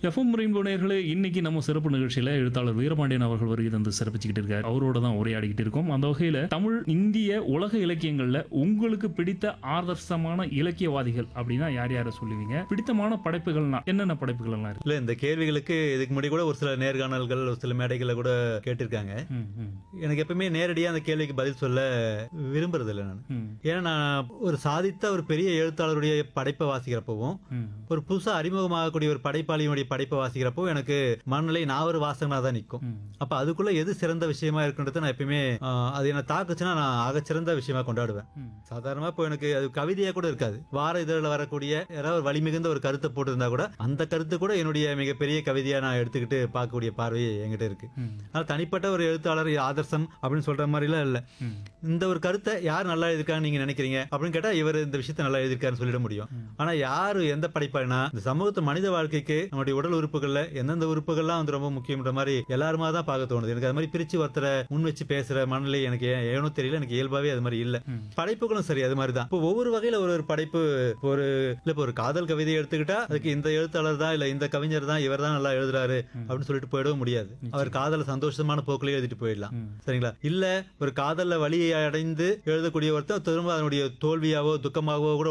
FM rainbow நேயர்களே இன்னைக்கு நம்ம சிறப்பு நிகழ்ச்சியில எழுத்தாளர் வீரபாண்டியன் அவர்கள் வருகை தந்து சிறப்பிச்சுக்கிட்டு இருக்காரு அவரோட தான் உரையாடிக்கிட்டு இருக்கோம் அந்த வகையில தமிழ் இந்திய உலக இலக்கியங்கள்ல உங்களுக்கு பிடித்த ஆதர்சமான இலக்கியவாதிகள் அப்படின்னா யார் யாரை சொல்லுவீங்க பிடித்தமான படைப்புகள்னா என்னென்ன படைப்புகள் எல்லாம் இருக்கு இல்ல இந்த கேள்விகளுக்கு இதுக்கு முன்னாடி கூட ஒரு சில நேர்காணல்கள் ஒரு சில மேடைகளை கூட கேட்டிருக்காங்க ம், ம், எனக்கு எப்பவுமே நேரடியா அந்த கேள்விக்கு பதில் சொல்ல விரும்புறது இல்லை நான் ம், ஏன்னா நான் ஒரு சாதித்த ஒரு பெரிய எழுத்தாளருடைய படைப்பை வாசிக்கிறப்பவும் ம், ஒரு புதுசா அறிமுகமாகக்கூடிய ஒரு படைப்பாளியினுடைய படைப்பை வாசிக்கிறப்போ எனக்கு மனநிலை நான் ஒரு வாசகனா தான் நிற்கும் ம். அப்ப அதுக்குள்ள எது சிறந்த விஷயமா இருக்குன்றத நான் எப்பயுமே ஆஹ், அது என்ன தாக்குச்சுன்னா நான் ஆகச்சிறந்த விஷயமா கொண்டாடுவேன் ம். சாதாரணமா இப்போ எனக்கு அது கவிதையா கூட இருக்காது வார இதழில் வரக்கூடிய யாராவது ஒரு வலிமிகுந்த ஒரு கருத்தை போட்டிருந்தா கூட அந்த கருத்து கூட என்னுடைய மிகப்பெரிய கவிதையா நான் எடுத்துக்கிட்டு பார்க்கக்கூடிய பார்வை என்கிட்ட இருக்கு ம். அதனால தனிப்பட்ட ஒரு எழுத்தாளர் ஆதர்சம் அப்படின்னு சொல்ற மாதிரிலாம் இல்ல ம். இந்த ஒரு கருத்தை யார் நல்லா எழுதிருக்கான்னு நீங்க நினைக்கிறீங்க அப்படின்னு கேட்டா இவர் இந்த விஷயத்தை நல்லா எழுதிருக்காருன்னு சொல்லிட முடியும் ஆனா யாரு எந்த படைப்பாளினா இந்த சமூகத்து மனித வாழ்க்கைக்கு நம்முடைய உடல் உறுப்புகள்ல எந்தெந்த உறுப்புகள்லாம் வந்து ரொம்ப முக்கியம்ன்ற மாதிரி எல்லாருமா தான் பார்க்க தோணுது எனக்கு அது மாதிரி பிரிச்சு ஒருத்தரை முன் வச்சு பேசுற மனநிலை எனக்கு ஏன் ஏனோ தெரியல எனக்கு இயல்பாவே அது மாதிரி இல்ல ம். படைப்புகளும் சரி அது மாதிரி தான் இப்போ ஒவ்வொரு வகையில ஒரு ஒரு படைப்பு இப்போ ஒரு இல்ல இப்போ ஒரு காதல் கவிதை எடுத்துக்கிட்டா அதுக்கு இந்த எழுத்தாளர் தான் இல்ல இந்த கவிஞர் தான் இவர் தான் நல்லா எழுதுறாரு அப்படின்னு சொல்லிட்டு போயிடவும் முடியாது அவர் காதல சந்தோஷமான போக்கிலே எழுதிட்டு போயிடலாம் ம். சரிங்களா இல்ல ஒரு காதல்ல வழியை அடைந்து எழுதக்கூடிய ஒருத்தர் திரும்ப அதனுடைய தோல்வியாவோ துக்கமாகவோ கூட